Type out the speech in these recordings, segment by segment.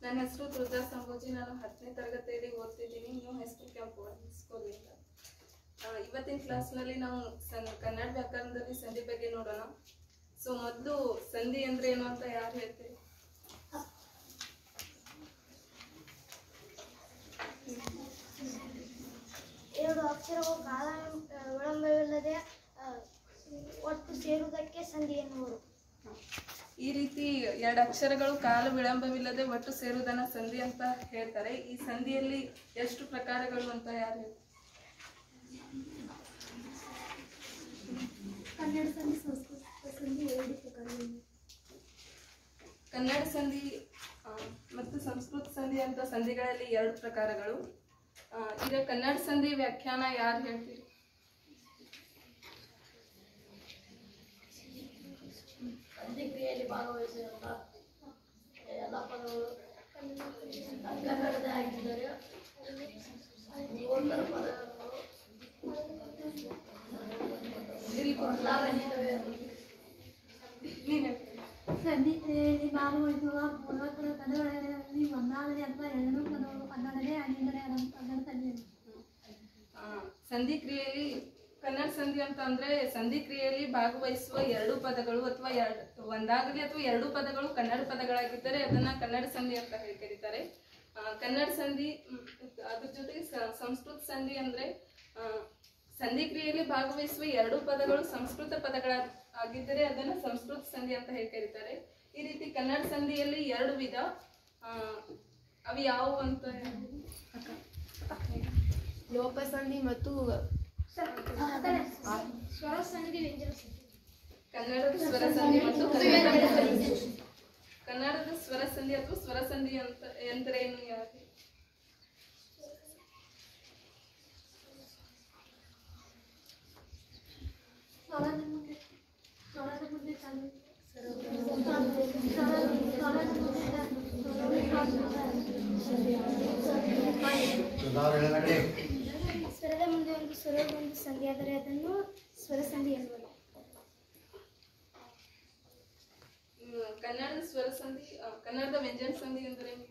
ನನ್ನ ಹೆಸರು ದುರ್ಗಾ ಸಂಭೋಜಿ ನಾನು ಹತ್ತನೇ ತರಗತಿಯಲ್ಲಿ ಓದ್ತಿದ್ದೀನಿ ನ್ಯೂ ಹೈಸ್ಕೂಲ್ ಕ್ಯಾಂಪ್ ಸ್ಕೂಲಿಂದ ಆ, ಇವತ್ತಿನ ಕ್ಲಾಸ್ನಲ್ಲಿ ನಾವು ಸನ್ ಕನ್ನಡ ವ್ಯಾಕರಣದಲ್ಲಿ ಸಂಧಿ ಬಗ್ಗೆ ನೋಡೋಣ ಸೊ ಮೊದಲು ಸಂಧಿ ಅಂದ್ರೆ ಏನು ಅಂತ ಯಾರು ಹೇಳ್ತೀರಿ ಎರಡು ಅಕ್ಷರಗಳು ಕಾಲ ವಿಳಂಬವಿಲ್ಲದೆ ಆ, ಒಟ್ಟು ಸೇರುವುದಕ್ಕೆ ಸಂಧಿ ಎನ್ನುವರು ಈ ರೀತಿ ಎರಡು ಅಕ್ಷರಗಳು ಕಾಲ ವಿಳಂಬವಿಲ್ಲದೆ ಒಟ್ಟು ಸೇರುವುದನ್ನ ಸಂಧಿ ಅಂತ ಹೇಳ್ತಾರೆ ಈ ಸಂಧಿಯಲ್ಲಿ ಎಷ್ಟು ಪ್ರಕಾರಗಳು ಅಂತ ಯಾರು ಹೇಳ್ತಾರೆ ಕನ್ನಡ ಸಂಧಿ ಸಂಸ್ಕೃತ ಸಂಧಿ ಎರಡು ಪ್ರಕಾರಗಳು ಕನ್ನಡ ಸಂಧಿ ಆ, ಮತ್ತು ಸಂಸ್ಕೃತ ಸಂಧಿ ಅಂತ ಸಂಧಿಗಳಲ್ಲಿ ಎರಡು ಪ್ರಕಾರಗಳು ಆ, ಈಗ ಕನ್ನಡ ಸಂಧಿ ವ್ಯಾಖ್ಯಾನ ಯಾರು ಹೇಳ್ತೀರಿ ಅಂತ್ಯಕ್ರಿಯೆಯಲ್ಲಿ ಭಾಗವಹಿಸಿದಂಥ ಎಲ್ಲ ಪದಗಳು ಕನ್ನಡದ ಆಗಿದ್ದರೆ ಮೂವತ್ತರ ಪದಗಳು ಇಲ್ಲಿ ಲಾಗಣಿತವೇ ನೀನ್ ಹೇಳ್ತೀರಿ. ಸಂಧಿಯಲ್ಲಿ ಭಾಗವಹಿಸುವ ಮೂವತ್ತರ ಪದಗಳಲ್ಲಿ ಒಂದಾಗಲಿ ಅಥವಾ ಎರಡೂ ಪದಗಳು ಕನ್ನಡವೇ ಆಗಿದ್ದರೆ ಅದನ್ನು ಕನ್ನಡ ಸಂಧಿ ಆ, ಸಂಧಿ ಕ್ರಿಯೆಯಲ್ಲಿ ಕನ್ನಡ ಸಂಧಿ ಅಂತ ಅಂದ್ರೆ ಸಂಧಿ ಕ್ರಿಯೆಯಲ್ಲಿ ಭಾಗವಹಿಸುವ ಎರಡು ಪದಗಳು ಅಥವಾ ಎರಡು ಒಂದಾಗಲಿ ಅಥವಾ ಎರಡು ಪದಗಳು ಕನ್ನಡ ಪದಗಳಾಗಿದ್ದರೆ ಅದನ್ನ ಕನ್ನಡ ಸಂಧಿ ಅಂತ ಹೇಳಿ ಕರೀತಾರೆ ಆ, ಕನ್ನಡ ಸಂಧಿ ಮ್, ಅದ್ರ ಜೊತೆಗೆ ಸ- ಸಂಸ್ಕೃತ ಸಂಧಿ ಅಂದ್ರೆ ಆ, ಸಂಧಿ ಕ್ರಿಯೆಯಲ್ಲಿ ಭಾಗವಹಿಸುವ ಎರಡು ಪದಗಳು ಸಂಸ್ಕೃತ ಪದಗಳ ಆಗಿದ್ದರೆ ಅದನ್ನ ಸಂಸ್ಕೃತ ಸಂಧಿ ಅಂತ ಹೇಳಿ ಕರೀತಾರೆ ಈ ರೀತಿ ಕನ್ನಡ ಸಂಧಿಯಲ್ಲಿ ಎರಡು ವಿಧ ಆ, ಅವು ಯಾವುವು ಅಂತ ಹೇಳಿ ಅಕ್ಕ ಲೋಪಸಂಧಿ ಮತ್ತು ಸ್ವರ ಸಂಧಿ ವ್ಯಂಜನ ಸಂಧಿ ಕನ್ನಡದ ಸ್ವರ ಸಂಧಿ ಮತ್ತು ಕನ್ನಡದ ಕನ್ನಡದ ಸ್ವರ ಸಂಧಿ ಅಥವಾ ಸ್ವರ ಸಂಧಿ ಅಂತ ಎಂದ್ರೆ ಏನು ಯಾರು ಸ್ವರದ ಮುಂದೆ ಸ್ವರದ ಮುಂದೆ ಚಾಲು ಸ್ವರದ ಸ್ವರದ ಮುಂದೆ ಒಂದು ಸ್ವರ ಒಂದು ಸಂಧಿ ಆದರೆ ಅದನ್ನು ಸ್ವರ ಸಂಧಿ ಎನ್ನುವರು ಹ್ಮ್, ಕನ್ನಡದ ಸ್ವರ ಸಂಧಿ ಆ, ಕನ್ನಡದ ವ್ಯಂಜನ ಸಂಧಿ ಅಂದ್ರೆ ಏನು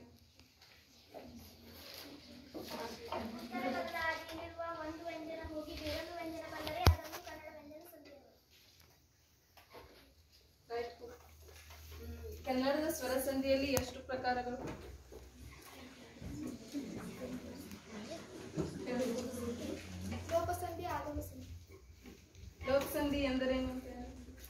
ಒಂದು ವ್ಯಂಜನ ಹೋಗಿ ಬೇರೊಂದು ವ್ಯಂಜನ ಬಂದರೆ ಅದನ್ನು ಕನ್ನಡ ವ್ಯಂಜನ ಸಂಧಿ Right. ಹ್ಮ್, ಕನ್ನಡದ ಸ್ವರ ಸಂಧಿಯಲ್ಲಿ ಎಷ್ಟು ಪ್ರಕಾರಗಳು ಹೇಳ್ಬೋದು. ಲೋಪಸಂಧಿ ಆಗಮ ಸಂಧಿ ಲೋಕ ಸಂಧಿ ಎಂದರೇನು ಅಂತ ಹೇಳಿ?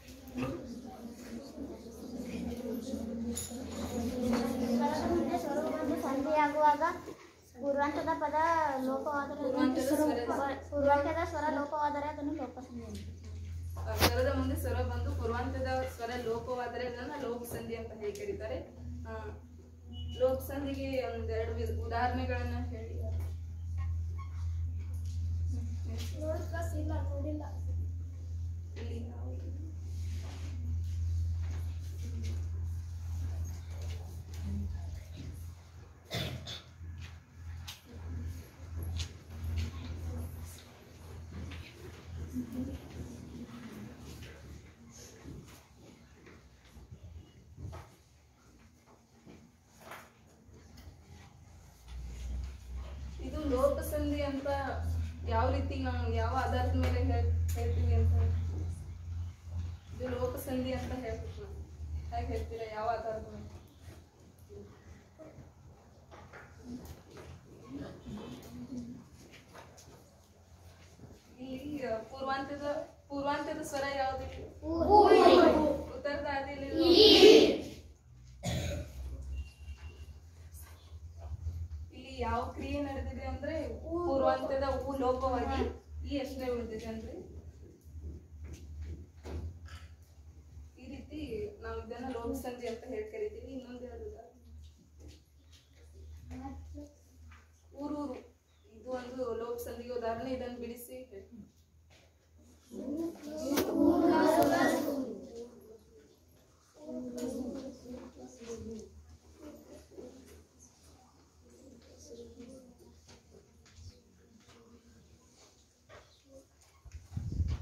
ಸ್ವರದ ಮುಂದೆ ಸ್ವರವು ಬಂದು ಸಂಧಿಯಾಗುವಾಗ ಪೂರ್ವಾಂತದ ಪದ ಲೋಪವಾದರೆ ಪೂರ್ವಾಂತದ ಸ್ವರ. ಪೂರ್ವಾಂತದ ಸ್ವರ ಲೋಪವಾದರೆ ಅದನ್ನು ಲೋಪಸಂಧಿ ಎನ್ನುವರು. ಆ, ಸ್ವರದ ಮುಂದೆ ಸ್ವರ ಬಂದು ಪೂರ್ವಾಂತದ ಸ್ವರ ಲೋಪವಾದರೆ ಅದನ್ನ ಲೋಕ ಸಂಧಿ ಅಂತ ಹೇಳಿ ಕರೀತಾರೆ ಆ, ಲೋಕ ಸಂಧಿಗೆ ಒಂದೆರಡು ವಿಧ- ಉದಾಹರಣೆಗಳನ್ನ ಹೇಳಿ ನೋಡಿಲ್ಲ ಇಲ್ಲಿ ಯಾವುದು? ಇದು ಲೋಕಸಂಧಿ ಅಂತ ಯಾವ ರೀತಿ ನಾವು ಯಾವ ಆಧಾರದ ಮೇಲೆ ಹೇಳ್- ಹೇಳ್ತೀವಿ ಅಂತ ಇದು ಲೋಕಸಂಧಿ ಅಂತ ಹೇಳ್ಬೇಕು ನಾವು ಹೇಗೆ ಹೇಳ್ತೀರಾ ಯಾವ ಆಧಾರದ ಮೇಲೆ ಇಲ್ಲಿ ಆ, ಪೂರ್ವಾಂತ್ಯದ ಪೂರ್ವಾಂತ್ಯದ ಸ್ವರ ಯಾವುದು ಉತ್ತರದ ಆದಿಯಲ್ಲಿ ಇಲ್ಲಿ ಯಾವ ಕ್ರಿಯೆ ನಡೆದಿದೆ ಅಂದ್ರೆ ಪೂರ್ವಾಂತ್ಯದ ಹೂ ಲೋಪವಾಗಿ ಈ ಅಷ್ಟೇ ಉಳಿದಿದೆ ಅಂದ್ರೆ ಈ ರೀತಿ ನಾವು ಇದನ್ನ ಲೋಕ ಸಂಧಿ ಅಂತ ಹೇಳಿ ಕರಿತೀವಿ ಇನ್ನೊಂದು ಯಾವ್ದು ಊರೂರು ಇದು ಒಂದು ಲೋಕ ಸಂಧಿಗೆ ಉದಾಹರಣೆ ಇದನ್ನು ಬಿಡಿಸಿ ಹೇಳಿ.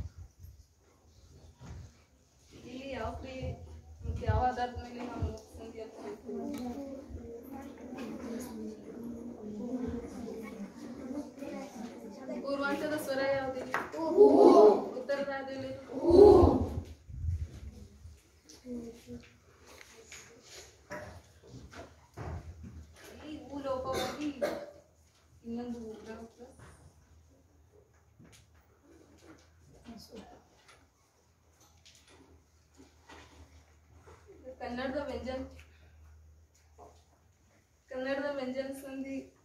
ಇಲ್ಲಿ ಯಾವ ಕ್ರಿಯೆ ಮತ್ತೆ ಯಾವ ಆಧಾರದ ಮೇಲೆ ನಾವು ಸಂಧಿ ಕನ್ನಡದಲ್ಲಿ ಈ ಊ ಲೋಪವಾಗಿ ಇನ್ನೊಂದು ಊ ಬರುತ್ತೆ. ಇದು ಕನ್ನಡದ ವ್ಯಂಜನ ಕನ್ನಡದ ವ್ಯಂಜನ ಸಂಧಿ